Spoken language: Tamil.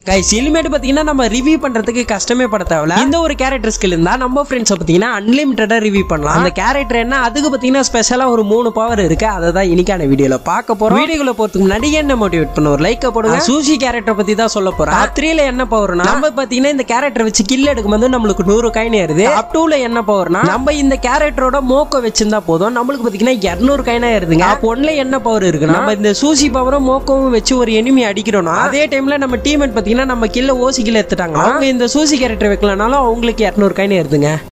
கைஸ் இனிமேட்டு பார்த்தீங்கன்னா நம்ம ரிவ்யூ பண்றதுக்கு கஷ்டமே பட தேவையில்ல இந்த ஒரு கேரக்டர் ஸ்கில் இருந்தா நம்ம ஃப்ரெண்ட்ஸை பார்த்தீங்கன்னா அன்லிமிட்டடா ரிவ்யூ பண்ணலாம் அந்த கேரக்டர் என்ன அதுக்கு பார்த்தீங்கன்னா ஸ்பெஷலா ஒரு மூணு பவர் இருக்கு அதை தான் இன்னைக்கான வீடியோல பார்க்க போறோம் வீடியோல போறதுக்கு முன்னாடி என்ன மோட்டிவேட் பண்ண ஒரு லைக்க போடுங்க சூசி கேரக்டர் பத்தி தான் சொல்ல போறேன் த்ரீல என்ன பவர்னா நம்ம பார்த்தீங்கன்னா இந்த கேரக்டர் வச்சு கில் எடுக்கும்போது நம்மளுக்கு நூறு காயின் ஏறுது அப் டூல என்ன பவர்னா நம்ம இந்த கேரக்டரோட மோக்க வச்சிருந்தா போதும் நம்மளுக்கு பார்த்தீங்கன்னா இரநூறு காயினா ஏறுதுங்க அப்போ ஒன்ல என்ன பவர் இருக்குன்னா நம்ம இந்த சூசி பவரும் மோக்கவும் வச்சு ஒரு எனிமி அடிக்கிறோம்னா அதே டைம்ல நம்ம டீம்மேட் பார்த்தீங்கன்னா நம்ம கில்ல ஓசி கில்ல எடுத்துட்டாங்க அவங்க இந்த சூசி கேரக்டர் வைக்கலனாலும் அவங்களுக்கு இரநூறு காயின் ஏறுதுங்க